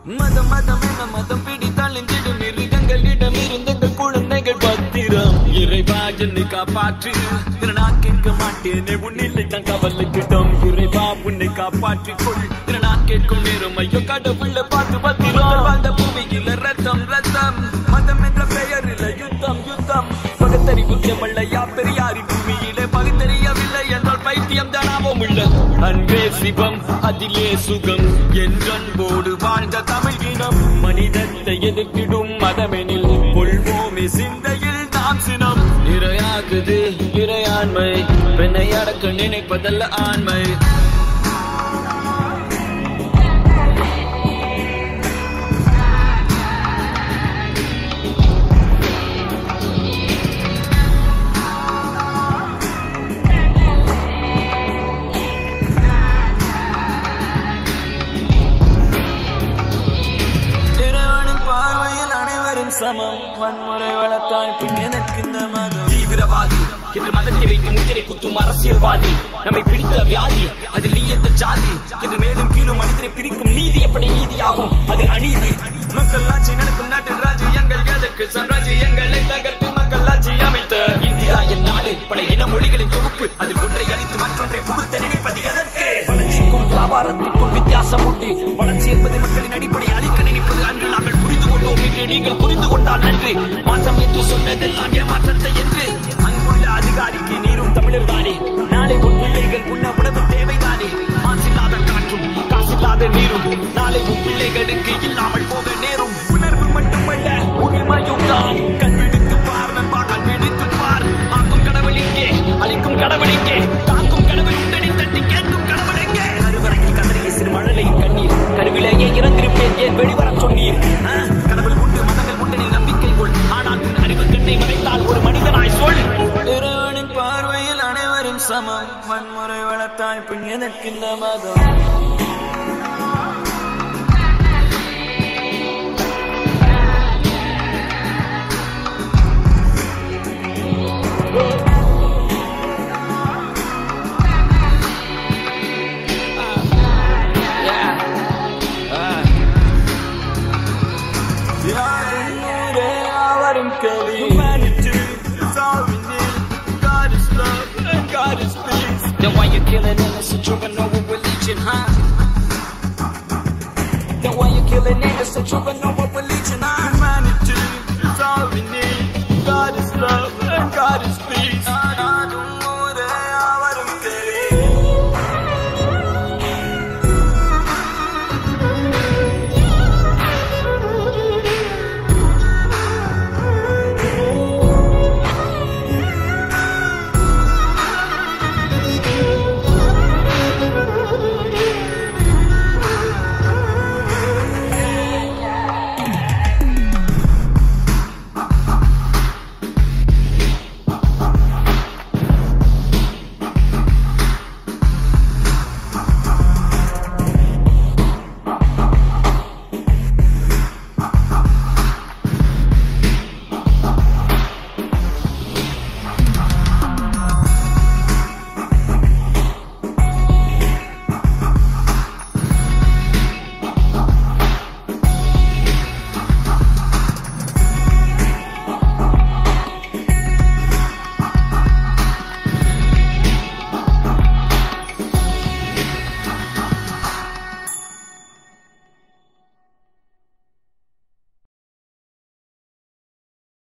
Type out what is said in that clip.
மதம் மதம் என மதம் பிடித்தால் நெஞ்சிடும் மிருகங்களிடம் இருந்த குழந்தைகள் பத்திரம் இறைவா என்னை காப்பாற்று இதை நான் கேட்க மாட்டேனே உன்னில்லை தான் கவலைக்கிட்டோம் இறைவா உன்னை காப்பாற்றிக் கொள் இதை நான் கேட்கும் நேரம் ஐயோ கடவுளை பார்த்து பத்திரம் வாழ்ந்த பூமியில ரத்தம் ரத்தம் மதம் என்ற பெயரில் யுத்தம் யுத்தம் பகுத்தறிவு செம்மல்லையா பெரியாரின் பூமியிலே பகுத்தறியவில்லை என்றால் பைத்தியம் தானாவும் உள்ள அன்பே சிவம் அதிலே சுகம் என்றன்போடு வாழ்ந்த தமிழ் இனம் மனிதத்தை எதிர்த்திடும் மதமெனில் கொள்வோமே சிந்தையில் நாம் சினம் இரையாகுது இறையாண்மை பெண்ணை அடக்க நினைப்பதல்ல ஆண்மை இறைவனின் பார்வையில் அனைவரும் சமம் வன்முறை வளர்த்தால் பின் எதற்கு இந்த மதம் தீவிரவாதி என்று மதத்தை வைத்து முத்திரை குத்தும் அரசியல்வாதி நம்மை பிடித்த வியாதி அது நீயத்த ஜாதி என்று மேலும் கீழும் மனிதரை பிரிக்கும் நீதி எப்படி நீதியாகும் அது அநீதி மக்கள் ஆட்சி நடக்கும் நாட்டில் ராஜ்யங்கள் எதற்கு சாம்ராஜ்யங்களை தகர்த்து மக்கள் ஆட்சி அமைத்த இந்தியா என் நாடு பல இன மொழிகளின் தொகுப்பு அதில் ஒன்றை அழித்து மற்றொன்றை புகுத்த நினைப்பது எதற்கு வளர்ச்சிக்கும் வியாபாரத்திற்கும் வித்தியாசம் உண்டு வளர்ச்சி என்பது மக்களின் அடிப்படை அழிக்க நினைப்பது அன்று நாங்கள் புரிந்து கொண்டோம் என்று நீங்கள் புரிந்து கொண்டால் நன்று மாற்றம் என்று சொன்னதெல்லாம் ஏமாற்றத்தை என்று அங்குள்ள அதிகாரிக்கு நீரும் தமிழர் தானே நாளை உன் பிள்ளைகள் உண்ண உணவு தேவைதானே மாசில்லாத காற்றும் காசில்லாத நீரும் நாளை உன் பிள்ளைகளுக்கு இல்லாமல் போக நேரும் உணர்வு மட்டுமல்ல உரிமையும் தான் கண்பிடித்து பார் நண்பா கண்பிடித்து பார் ஆக்கும் கடவுள் இங்கே அழிக்கும் கடவுள் இங்கே காக்கும் கடவுள் உடனே தட்டி கேட்கும் கடவுள் எங்கே கருவறையில் கதறிய சிறு மழலையின் கண்ணீர் கருவிலேயே இறந்திருப்பேன் ஏன் வெளிவரச் சொன்னீர் ஆ? கடவுள் உண்டு மதங்கள் உண்டனில் நம்பிக்கை கொள் ஆனால் உன் அறிவு கண்ணை மறைத்தால் ஒரு மனிதனாய் சொல் இறைவனின் பார்வையில் அனைவரும் சமம் வன்முறை வளர்த்தால் பின் எதற்கு இந்த மதம் யாரும் ஊரே அவரும் கவி Humanity is all we need. God is love and God is peace. Then why you killing innocent children over religion, huh? Then why you killing innocent children over religion, huh? Humanity is all we need. God is love and God is peace.